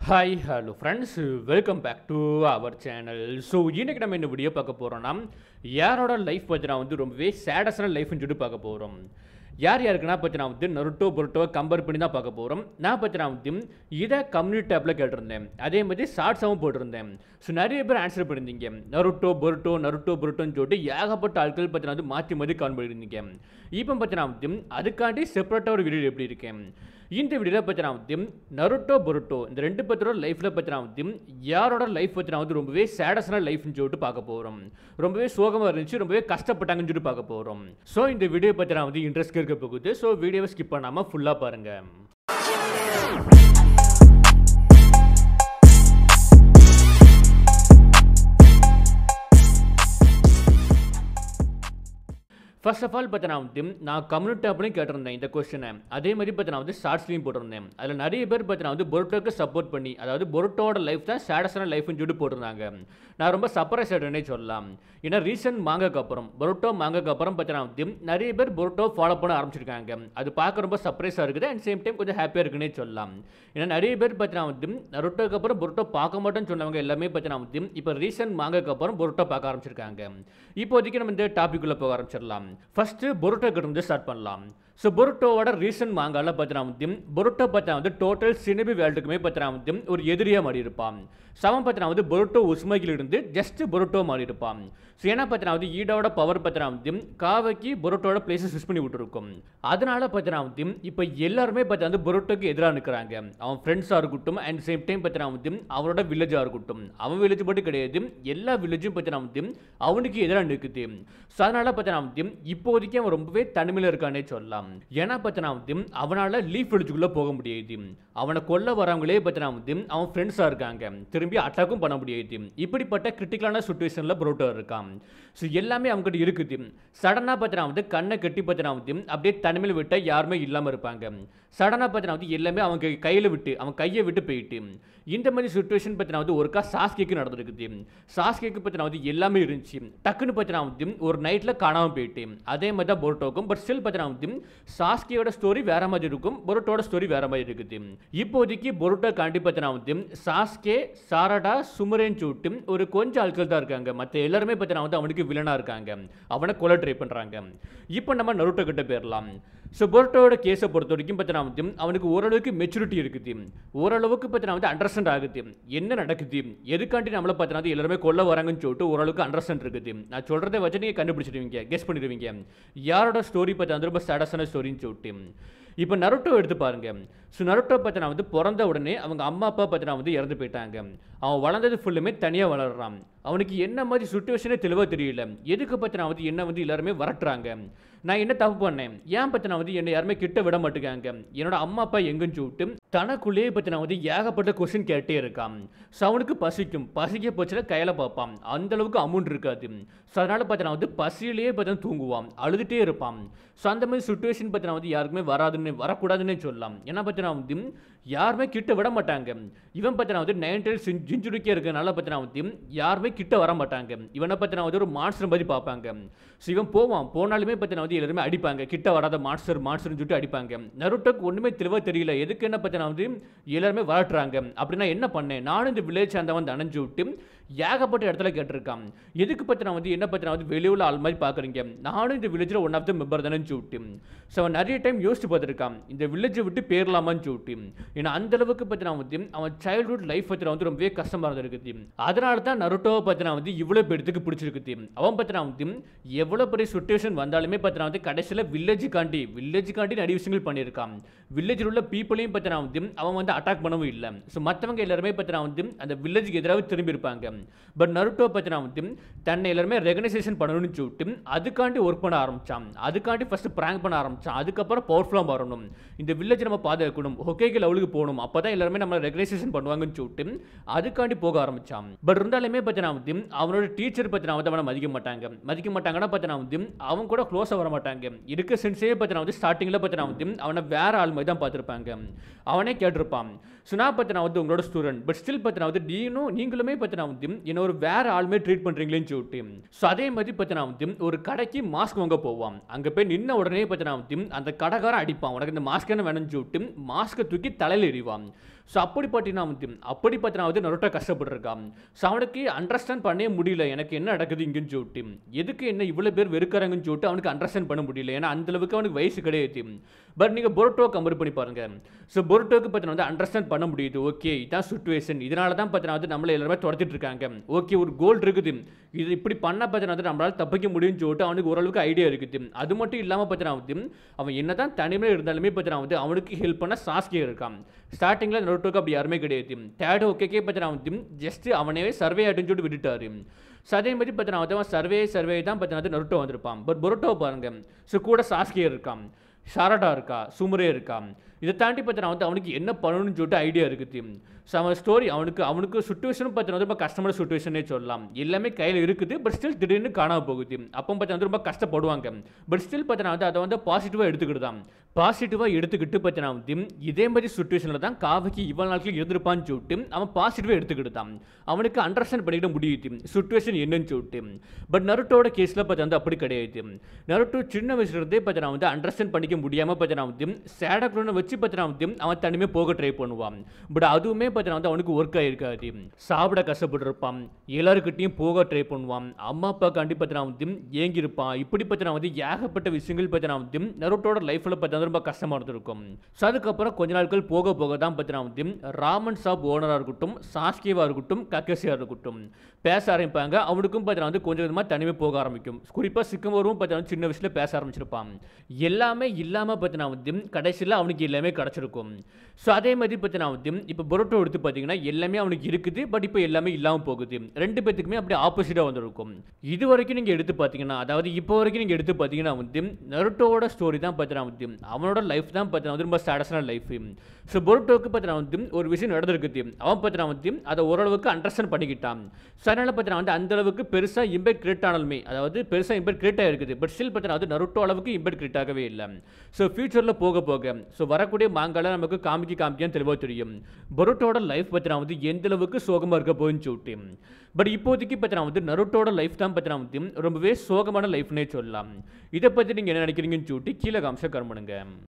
hi hello friends welcome back to our channel so இன்னைக்கு நம்ம இந்த வீடியோ பார்க்க போகிறோம்னா யாரோட லைஃப் பற்றினா வந்து ரொம்பவே சேடஸான லைஃப்னு சொல்லிட்டு பார்க்க போகிறோம் யார் யாருக்குன்னா பற்றினா வந்து நருட்டோ பொருட்டோவை கம்பேர் பண்ணி தான் பார்க்க போகிறோம் நான் பற்றினா வந்து இதை கம்யூனிட்டி டேப்பில் கேட்டிருந்தேன் அதே மாதிரி ஷார்ட்ஸாகவும் போட்டிருந்தேன் ஸோ நிறைய பேர் ஆன்சர் பண்ணியிருந்தீங்க நருட்டோ பொருட்டோ நருட்டோ பொருட்டோன்னு சொல்லிட்டு ஏகப்பட்ட ஆட்கள் பற்றினா வந்து மாற்றி மாற்றி கான் பண்ணியிருந்தீங்க இப்போ பற்றினா வந்து அதுக்காண்டி செப்பரேட்டாக ஒரு வீடியோ எப்படி இருக்கேன் இந்த வீடியோவில் பற்றினா வந்து நருட்டோ பொருட்டோ இந்த ரெண்டு பேர்த்தோட லைஃப்பில் பற்றினா வந்து யாரோட லைஃப் பற்றினா வந்து ரொம்பவே சேடஸான லைஃப்னு சொல்லிட்டு பார்க்க போகிறோம் ரொம்பவே சோகமாக இருந்துச்சு ரொம்பவே கஷ்டப்பட்டாங்கன்னு சொல்லிட்டு பார்க்க போகிறோம் ஸோ இந்த வீடியோ பற்றினா வந்து இன்ட்ரெஸ்ட் இருக்க போகுது ஸோ வீடியோவை ஸ்கிப் பண்ணாமல் ஃபுல்லாக பாருங்கள் ஃபர்ஸ்ட் ஆஃப் ஆல் பார்த்தா வந்து நான் கம்யூனிட்டி அப்படின்னு கேட்டிருந்தேன் இந்த கொஸ்டினை அதே மாதிரி பார்த்து நான் வந்து ஷார்ட்ஸ்லையும் போட்டிருந்தேன் அதில் நிறைய பேர் பார்த்து வந்து பொருட்டோக்கு சப்போர்ட் பண்ணி அதாவது பொருட்டோட லைஃப் தான் சேடஸான லைஃப்னு சொல்லிட்டு போட்டிருந்தாங்க நான் ரொம்ப சர்ப்ரைஸ் ஆகிட்டேனே சொல்லலாம் ஏன்னா ரீசெண்ட் மாங்கக்கு அப்புறம் பொருட்டோ மாங்கக்கு அப்புறம் பார்த்தா வந்து நிறைய பேர் பொருட்டோ ஃபாலோ பண்ண ஆரம்பிச்சிருக்காங்க அது பார்க்க ரொம்ப சர்ப்ரைஸாக இருக்குது அண்ட் சேம் டைம் கொஞ்சம் ஹாப்பியாக இருக்குன்னே சொல்லலாம் ஏன்னா நிறைய பேர் பார்த்தீங்கன்னா வந்து நருட்டோக்கு அப்புறம் பொருட்டோ பார்க்க மாட்டேன்னு சொன்னவங்க எல்லாமே பார்த்தீங்கன்னா வந்து இப்போ ரீசெண்ட் மாங்கக்கு அப்புறம் பொருட்டோ பார்க்க ஆரம்பிச்சிருக்காங்க இப்போதைக்கு நம்ம இந்த டாபிக் உள்ள போக ஆரம்பிச்சிடலாம் ஃபர்ஸ்ட் பொருட்டோ கிட்ட இருந்து ஸ்டார்ட் பண்ணலாம் ஸோ பொருட்டோவோட ரீசன்ட் மாங்கால பார்த்தீங்கன்னா வந்து பொருட்டோ பார்த்தா வந்து டோட்டல் சினிபி வேர்ல்டுக்குமே பார்த்தீங்கன்னா வந்து ஒரு எதிரியாக மாறி இருப்பான் சவன் பார்த்தீங்கன்னா வந்து பொருட்டோ உஸ்மகில் இருந்து ஜஸ்ட் பொருட்டோ மாறி இருப்பான் ஸோ ஏன்னா பார்த்தீங்கன்னா வந்து ஈடோட பவர் பார்த்தீங்கன்னா வந்து காவைக்கு பொருட்டோட பிளேஸை ஸ்விச் பண்ணி விட்டுருக்கும் அதனால பார்த்தீங்கன்னா வந்து இப்போ எல்லாருமே பார்த்தா வந்து பொருட்டோக்கு எதிராக நிற்கிறாங்க அவன் ஃப்ரெண்ட்ஸாக இருக்கட்டும் அண்ட் சேம் டைம் பார்த்தீங்கன்னா வந்து அவனோட வில்லேஜாக இருக்கட்டும் அவன் வில்லேஜ் மட்டும் கிடையாது எல்லா வில்லேஜும் பார்த்தீங்கன்னா வந்து அவனுக்கு எதிராக நிற்குது ஸோ அதனால பார்த்தீங்கன்னா வந்து இப்போதைக்கு அவன் ரொம்பவே தனிமையில் இருக்கானே சொல்லலாம் ஏன்னா பார்த்தீங்கன்னா வந்து அவனால் லீஃப் வில்லேஜுக்குள்ளே போக முடியாது அவனை கொல்ல வரவங்களே பார்த்தீங்கன்னா வந்து அவன் ஃப்ரெண்ட்ஸாக இருக்காங்க திரும்பி அட்டாக்கும் பண்ண முடியாது இப்படிப்பட்ட கிரிட்டிக்கலான சுச்சுவேஷனில் புரோட்டோ இருக்கான் ஸோ எல்லாமே அவங்ககிட்ட இருக்குது சடனாக பார்த்தீங்கன்னா வந்து கண்ணை கட்டி பார்த்தீங்கன்னா வந்து அப்படியே தனிமையில் விட்டால் யாருமே இல்லாமல் இருப்பாங்க சடனாக பார்த்தீங்கன்னா வந்து எல்லாமே அவங்க கையில் விட்டு அவன் கையை விட்டு போயிட்டு இந்த மாதிரி சுச்சுவேஷன் பார்த்தீங்கன்னா வந்து ஒருக்கா சாஸ்கேக்கு நடந்திருக்குது சாஸ்கேக்கு பார்த்தீங்கன்னா வந்து எல்லாமே இருந்துச்சு டக்குன்னு பார்த்தீங்கன்னா வந்து ஒரு நைட்டில் காணாமல் போயிட்டு அதே மாதிரி தான் பொருட்டோக்கும் பட் ஸ்டில் பார்த்தீங்கன்னா வந்து சாஸ்கியோட ஸ்டோரி வேற மாதிரி இருக்கும் பொருட்டோட ஸ்டோரி வேற மாதிரி இருக்குது இப்போதைக்கு பொருட்டோ காண்டி பார்த்தீங்கன்னா வந்து சாஸ்கே சாரடா சுமரேன் சூட்டு ஒரு கொஞ்சம் ஆட்கள் தான் இருக்காங்க மற்ற எல்லாருமே பார்த்தீங்கன்னா வந்து அவனுக்கு வில்லனாக இருக்காங்க அவனை கொலை ட்ரை பண்ணுறாங்க இப்போ நம்ம நருட்டோ கிட்ட போயிடலாம் ஸோ பொருட்டோட கேஸை பொறுத்த வரைக்கும் பார்த்தீங்கன்னா வந்து அவனுக்கு ஓரளவுக்கு மெச்சூரிட்டி இருக்குது ஓரளவுக்கு பார்த்தீங்கன்னா வந்து அண்டர்ஸ்டாண்ட் ஆகுது என்ன நடக்குது எதுக்காண்டி நம்மளை பார்த்தீங்கன்னா வந்து எல்லாருமே கொல்ல வராங்கன்னு சொல்லிட்டு ஓரளவுக்கு அண்டர்ஸ்டாண்ட் இருக்குது நான் சொல்கிறத வச்சு நீங்கள் கண்டுபிடிச்சிடுவீங்க கெஸ் பண்ணிடுவீங்க யாரோட ஸ்டோரி பார்த்தா வந்து ரொம்ப சேடஸான ஸ்டோரின்னு சொல்லிட்டு இப்போ நருட்டோ எடுத்து பாருங்க ஸோ நருட்டோ பார்த்தீங்கன்னா வந்து பிறந்த உடனே அவங்க அம்மா அப்பா பார்த்தீங்கன்னா வந்து இறந்து போயிட்டாங்க அவன் வளர்ந்தது ஃபுல்லுமே தனியாக வளர்றான் அவனுக்கு என்ன மாதிரி சுச்சுவேஷனே தெளிவாக தெரியல எதுக்கு பார்த்தீங்கன்னா வந்து என்ன வந்து எல்லாருமே வரட்டுறாங்க நான் என்ன தப்பு பண்ணேன் ஏன் பார்த்தீங்கன்னா வந்து என்னை யாருமே கிட்ட விட மாட்டேங்காங்க என்னோட அம்மா அப்பா எங்கன்னு சொல்லிட்டு தனக்குள்ளேயே பார்த்தீங்கன்னா வந்து ஏகப்பட்ட கொஸ்டின் கேட்டே இருக்கான் ஸோ அவனுக்கு பசிக்கும் பசிக்க போச்சுல கையில் பார்ப்பான் அந்த அளவுக்கு அமௌண்ட் இருக்காது ஸோ அதனால் பார்த்தீங்கன்னா வந்து பசியிலேயே பார்த்தீங்கன்னா தூங்குவான் அழுதுகிட்டே இருப்பான் ஸோ அந்த மாதிரி சுச்சுவேஷன் பார்த்தீங்கன்னா வந்து யாருக்குமே வராதுன்னு வரக்கூடாதுன்னு சொல்லலாம் ஏன்னா பார்த்தீங்கன்னா வந்து யாருமே கிட்ட விட மாட்டாங்க இவன் பார்த்தீங்கன்னா வந்து நைன்டல் ஜிஞ்சுரிக்கே இருக்கனால பார்த்தீங்கன்னா வந்து யாருமே கிட்ட வர மாட்டாங்க இவனை பார்த்தீங்கன்னா வந்து ஒரு மான்ஸ்டர் மாதிரி பார்ப்பாங்க ஸோ இவன் போவான் போனாலுமே பார்த்தீங்கன்னா வந்து எல்லாருமே அடிப்பாங்க கிட்ட வராத மான்ஸ்டர் மான்ஸ்டர்னு சொல்லிட்டு அடிப்பாங்க நருட்டோக்கு ஒன்றுமே தெளிவாக தெரியல எதுக்கு என்ன பார்த்தீங்கன்னா வந்து எல்லாருமே வளர்ட்டுறாங்க அப்படின்னா என்ன பண்ணேன் நானும் இந்த வில்லேஜ் அந்த வந்து அணைஞ்சு விட்டு ஏகப்பட்ட இடத்துல கேட்டிருக்கான் எதுக்கு பற்றி நான் வந்து என்ன பற்றி நான் வந்து வெளியூரில் ஆள் மாதிரி பார்க்குறீங்க நானும் இந்த வில்லேஜில் ஒன் ஆஃப் த மெம்பர் தானே சொல்லிட்டு ஸோ அவன் நிறைய டைம் யோசிச்சு பார்த்துருக்கான் இந்த வில்லேஜை விட்டு பேரலாமான்னு சொல்லிட்டு ஏன்னா அந்த அளவுக்கு பற்றி நான் வந்து அவன் சைல்ட்ஹுட் லைஃப் பற்றி வந்து ரொம்பவே கஷ்டமாக இருந்திருக்குது அதனால தான் நருட்டோவை பற்றி நான் வந்து இவ்வளோ பேருக்கு பிடிச்சிருக்குது அவன் பற்றி நான் வந்து எவ்வளோ பெரிய சுச்சுவேஷன் வந்தாலுமே பற்றி நான் வந்து கடைசியில் வில்லேஜுக்காண்டி வில்லேஜுக்காண்டி நிறைய விஷயங்கள் பண்ணியிருக்கான் வில்லேஜில் உள்ள பீப்புளையும் பற்றி நான் வந்து அவன் வந்து அட்டாக் பண்ணவும் இல்லை ஸோ மற்றவங்க எல்லாருமே பற்றி நான் வந்து அந்த வில்லேஜுக்கு எதிராக திரும்பி இருப்பாங்க பட் நருட்டோ பற்றினா வந்து தன்னை எல்லாருமே ரெகனைசேஷன் பண்ணணும்னு சொல்லிட்டு அதுக்காண்டி ஒர்க் பண்ண ஆரம்பிச்சான் அதுக்காண்டி ஃபர்ஸ்ட் ப்ராங்க் பண்ண ஆரம்பிச்சான் அதுக்கப்புறம் பவர்ஃபுல்லாக வரணும் இந்த வில்லேஜ் நம்ம பாதுகாக்கணும் ஒகேக்கு லெவலுக்கு போகணும் அப்போ தான் எல்லாருமே நம்ம ரெகனைசேஷன் பண்ணுவாங்கன்னு சொல்லிட்டு அதுக்காண்டி போக ஆரம்பிச்சான் பட் இருந்தாலுமே பற்றினா வந்து அவனோட டீச்சர் பற்றினா வந்து அவனை மதிக்க மாட்டாங்க மதிக்க மாட்டாங்கன்னா பற்றினா வந்து அவன் கூட க்ளோஸாக வர மாட்டாங்க இருக்க சென்ஸே பற்றினா வந்து ஸ்டார்டிங்கில் பற்றினா வந்து அவனை வேற ஆள் மாதிரி தான் பார்த்துருப்பாங்க அவனே கேட்டிருப்பான் ஸோ நான் பற்றினா வந்து உங்களோட ஸ்டூடெண்ட் பட் ஸ்டில் பற்றினா வந்து நீனும் நீங்களுமே பற்றினா வந்து என்ன ஒரு வேற ஆளுமே ட்ரீட் பண்ணுறீங்களேன்னு சொல்லிட்டு ஸோ அதே மாதிரி பற்றினா வந்து ஒரு கடைக்கு மாஸ்க் வாங்க போவான் அங்கே போய் நின்ன உடனே பற்றினா வந்து அந்த கடைக்காரன் அடிப்பான் உனக்கு இந்த மாஸ்க் என்ன வேணும்னு சொல்லிட்டு மாஸ்க்கை தூக்கி தலையில் எறிவான் ஸோ அப்படி பார்த்தீங்கன்னா வந்து அப்படி பார்த்தீங்கன்னா வந்து நருட்டோ கஷ்டப்பட்டுருக்கான் ஸோ அவனுக்கு அண்டர்ஸ்டாண்ட் பண்ணவே முடியல எனக்கு என்ன நடக்குது இங்கேன்னு சொல்லிட்டு எதுக்கு என்ன இவ்வளோ பேர் வெறுக்கிறாங்கன்னு சொல்லிட்டு அவனுக்கு அண்டர்ஸ்டாண்ட் பண்ண முடியல ஏன்னா அந்த அளவுக்கு அவனுக்கு வயசு கிடையாது பட் நீங்கள் பொரோட்டோ கம்பேர் பண்ணி பாருங்க ஸோ பொரோட்டோக்கு பார்த்தீங்கன்னா வந்து அண்டர்ஸ்டாண்ட் பண்ண முடியுது ஓகே இதான் சுச்சுவேஷன் இதனால தான் பார்த்தீங்கன்னா வந்து நம்மளை எல்லாருமே துரத்திட்டு இருக்காங்க ஓகே ஒரு கோல் இருக்குது இது இப்படி பண்ண பார்த்தீங்கன்னா வந்து நம்மளால தப்பிக்க முடியும்னு சொல்லிட்டு அவனுக்கு ஓரளவுக்கு ஐடியா இருக்குது அது மட்டும் இல்லாமல் பார்த்தீங்கன்னா வந்து அவன் என்னதான் தனிமையில் இருந்தாலுமே பார்த்தீங்கன்னா வந்து அவனுக்கு ஹெல்ப் பண்ண சாஸ்கே இருக்கான் ஸ்டார்டிங்கில் நருட்டோக்கு அப்படி யாருமே கிடையாது தேர்ட் ஓகேக்கே பார்த்தீங்கன்னா வந்து ஜஸ்ட் அவனே சர்வே ஆட்டுன்னு சொல்லிட்டு விட்டுட்டாரு ஸோ அதே மாதிரி பார்த்தீங்கன்னா வந்து அவன் சர்வே சர்வே தான் பார்த்தீங்கன்னா வந்து நருட்டோ வந்திருப்பான் பட் பொருட்டோவை பாருங்க ஸோ கூட சாஸ்கே இருக்கான் ஷாரடா இருக்கா சுமரே இருக்கா இதை தாண்டி பார்த்தீங்கன்னா வந்து அவனுக்கு என்ன பண்ணணும்னு சொல்லிட்டு ஐடியா இருக்குது ஸோ அவன் ஸ்டோரி அவனுக்கு அவனுக்கு சுச்சுவேஷனும் பார்த்தீங்கன்னா வந்து ரொம்ப கஷ்டமான சுச்சுவேஷனே சொல்லலாம் எல்லாமே கையில் இருக்குது பட் ஸ்டில் திடீர்னு காணாம போகுது அப்போ பார்த்தீங்கன்னா வந்து ரொம்ப கஷ்டப்படுவாங்க பட் ஸ்டில் பார்த்தீங்கன்னா வந்து அதை வந்து பாசிட்டிவாக எடுத்துக்கிட்டு தான் பாசிட்டிவாக எடுத்துக்கிட்டு பார்த்தீங்கன்னா வந்து இதே மாதிரி சுச்சுவேஷனில் தான் காவிக்கு இவ்வளோ நாட்கள் இருந்திருப்பான்னு சொல்லிட்டு அவன் பாசிட்டிவாக எடுத்துக்கிட்டு தான் அவனுக்கு அண்டர்ஸ்டாண்ட் பண்ணிக்கிட முடியுது சுச்சுவேஷன் என்னன்னு சொல்லிட்டு பட் நருட்டோட கேஸில் பார்த்தீங்கன்னா வந்து அப்படி கிடையாது நருட்டோ சின்ன வயசுலேருந்தே பார்த்தீங்கன்னா வந்து அண்டர்ஸ்டாண்ட் பண்ணிக்க முடியாமல் பார்த்தீங்கன்னா வந்து சேடக்ரோனை வச்சு பார்த்தீங்கன்னா வந்து அவன் தனிமே போக ட்ரை பண்ணுவான் பட் அதுவுமே பார்த்தீங்கன்னா வந்து அவனுக்கு ஒர்க் ஆகிருக்காது சாப்பிட கஷ்டப்பட்டு இருப்பான் எல்லாருக்கிட்டையும் போக ட்ரை பண்ணுவான் அம்மா அப்பா காண்டி பார்த்தீங்கன்னா வந்து ஏங்கியிருப்பான் இப்படி பார்த்தீங்கன்னா வந்து ஏகப்பட்ட விஷயங்கள் பார்த்தீங்கன்னா வந்து நருட்டோட லைஃப்பில் பார்த்தீங்கன்னா ரொம்ப கஷ்டமாக இருந்திருக்கும் ஸோ அதுக்கப்புறம் கொஞ்ச நாட்கள் போக போக தான் பார்த்தீங்கன்னா வந்து ராமன் ஷாப் ஓனராக இருக்கட்டும் சாஸ்கேவாக இருக்கட்டும் கக்கசியாக இருக்கட்டும் பேச ஆரம்பிப்பாங்க அவனுக்கும் பார்த்தீங்கன்னா வந்து கொஞ்சம் கொஞ்சமாக தனிமை போக ஆரம்பிக்கும் குறிப்பாக சிக்கமரும் பார்த்தீங்கன்னா சின்ன வயசில் பேச ஆரம்பிச்சிருப்பான் எல்லாமே இல்லாமல் பார்த்தீங்கன்னா வந்து கடைசியில் அவனுக்கு எல்லாமே கிடச்சிருக்கும் ஸோ அதே மாதிரி பார்த்தீங்கன்னா வந்து இப்போ பொரோட்டோ எடுத்து பார்த்தீங்கன்னா எல்லாமே அவனுக்கு இருக்குது பட் இப்போ எல்லாமே இல்லாமல் போகுது ரெண்டு பேத்துக்குமே அப்படியே ஆப்போசிட்டாக வந்திருக்கும் இது வரைக்கும் நீங்கள் எடுத்து பார்த்தீங்கன்னா அதாவது இப்போ வரைக்கும் நீங்கள் எடுத்து பார்த்தீங்கன்னா வந்து நருட்டோட ஸ்டோரி தான் பார்த்தீங்கன்னா வந்து அவனோட லைஃப் தான் பார்த்தீங்கன்னா வந்து ரொம்ப ஸ்டாடஸான லைஃப் ஸோ பொருட்டோக்கு பார்த்தீங்கன்னா வந்து ஒரு விஷயம் நடந்திருக்குது அவன் பார்த்தீங்கன்னா வந்து அதை ஓரளவுக்கு அண்டர்ஸ்டாண்ட் பண்ணிக்கிட்டான் ஸோ அதனால் பார்த்தீங்கன்னா வந்து அந்த அளவுக்கு பெருசாக இம்பேக்ட் கிரியேட் ஆனாலுமே அதாவது பெருசாக இம்பேக்ட் கிரியேட் ஆகிருக்குது பட் ஸ்டில் பார்த்தீங்கன்னா வந்து நருட்டோ அளவுக்கு இம்பேக்ட் கிரியேட் ஆகவே இல்லை ஸோ ஃபியூச்சரில் போக போக ஸோ வரக்கூடிய மாங்கால நமக்கு காமிக்க காமிக்கான்னு தெளிவாக தெரியும் பொருட்டோட லைஃப் பார்த்தீங்கன்னா வந்து எந்த அளவுக்கு சோகமாக இருக்க போகுதுன்னு சொல்லிட்டு பட் இப்போதைக்கு பார்த்தீங்கன்னா வந்து நருட்டோட லைஃப் தான் பார்த்தீங்கன்னா வந்து ரொம்பவே சோகமான லைஃப்னே சொல்லலாம் இதை பற்றி நீங்கள் என்ன நினைக்கிறீங்கன்னு சொல்லிட்டு கீழே காமிச்சா கரும்புனுங்க